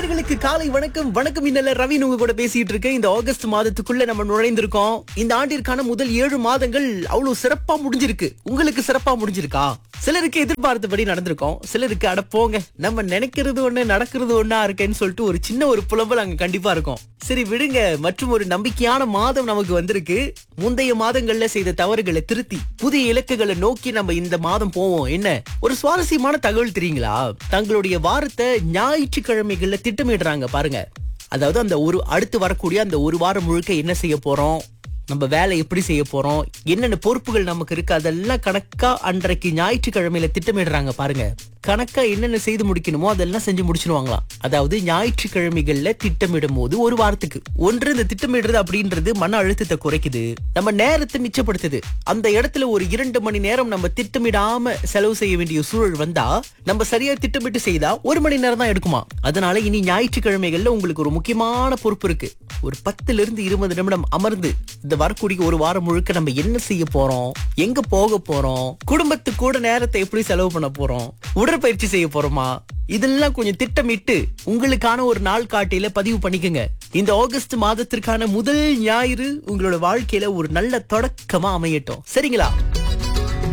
நேர்களுக்கு காலை வணக்கம் வணக்கம் இன்னல ரவி உங்க கூட பேசிட்டு இருக்கேன் இந்த ஆகஸ்ட் மாதத்துக்குள்ள நம்ம நுழைந்திருக்கோம் இந்த ஆண்டிற்கான முதல் ஏழு மாதங்கள் அவ்வளவு சிறப்பா முடிஞ்சிருக்கு உங்களுக்கு சிறப்பா முடிஞ்சிருக்கா சிலருக்கு எதிர்பார்த்தபடி நடந்திருக்கோம் சிலருக்கு அட போங்க நம்ம நினைக்கிறது ஒண்ணு நடக்கிறது ஒண்ணா இருக்கேன்னு சொல்லிட்டு ஒரு சின்ன ஒரு புலம்பல் அங்க கண்டிப்பா இருக்கும் சரி விடுங்க மற்றும் ஒரு நம்பிக்கையான மாதம் நமக்கு வந்திருக்கு முந்தைய மாதங்கள்ல செய்த தவறுகளை திருத்தி புதிய இலக்குகளை நோக்கி நம்ம இந்த மாதம் போவோம் என்ன ஒரு சுவாரஸ்யமான தகவல் தெரியுங்களா தங்களுடைய வாரத்தை ஞாயிற்றுக்கிழமைகள்ல திட்டமிடுறாங்க பாருங்க அதாவது அந்த ஒரு அடுத்து வரக்கூடிய அந்த ஒரு வாரம் முழுக்க என்ன செய்ய போறோம் நம்ம வேலை எப்படி செய்ய போறோம் என்னென்ன பொறுப்புகள் நமக்கு இருக்கு அதெல்லாம் கணக்கா அன்றைக்கு ஞாயிற்றுக்கிழமையில திட்டமிடுறாங்க பாருங்க கணக்கா என்னென்ன செய்து முடிக்கணுமோ அதெல்லாம் செஞ்சு முடிச்சிருவாங்களாம் அதாவது ஞாயிற்றுக்கிழமைகள்ல திட்டமிடும் போது ஒரு வாரத்துக்கு ஒன்று இந்த திட்டமிடுறது அப்படின்றது மன அழுத்தத்தை குறைக்குது நம்ம நேரத்தை மிச்சப்படுத்துது அந்த இடத்துல ஒரு இரண்டு மணி நேரம் நம்ம திட்டமிடாம செலவு செய்ய வேண்டிய சூழல் வந்தா நம்ம சரியா திட்டமிட்டு செய்தா ஒரு மணி நேரம் தான் எடுக்குமா அதனால இனி ஞாயிற்றுக்கிழமைகள்ல உங்களுக்கு ஒரு முக்கியமான பொறுப்பு இருக்கு ஒரு பத்துல இருந்து இருபது நிமிடம் அமர்ந்து இந்த வரக்கூடிய ஒரு வாரம் முழுக்க நம்ம என்ன செய்ய போறோம் எங்க போக போறோம் குடும்பத்து கூட நேரத்தை எப்படி செலவு பண்ண போறோம் உடற்பயிற்சி செய்ய போறோமா இதெல்லாம் கொஞ்சம் திட்டமிட்டு உங்களுக்கான ஒரு நாள் காட்டியில பதிவு பண்ணிக்கங்க இந்த ஆகஸ்ட் மாதத்திற்கான முதல் ஞாயிறு உங்களோட வாழ்க்கையில ஒரு நல்ல தொடக்கமா அமையட்டும் சரிங்களா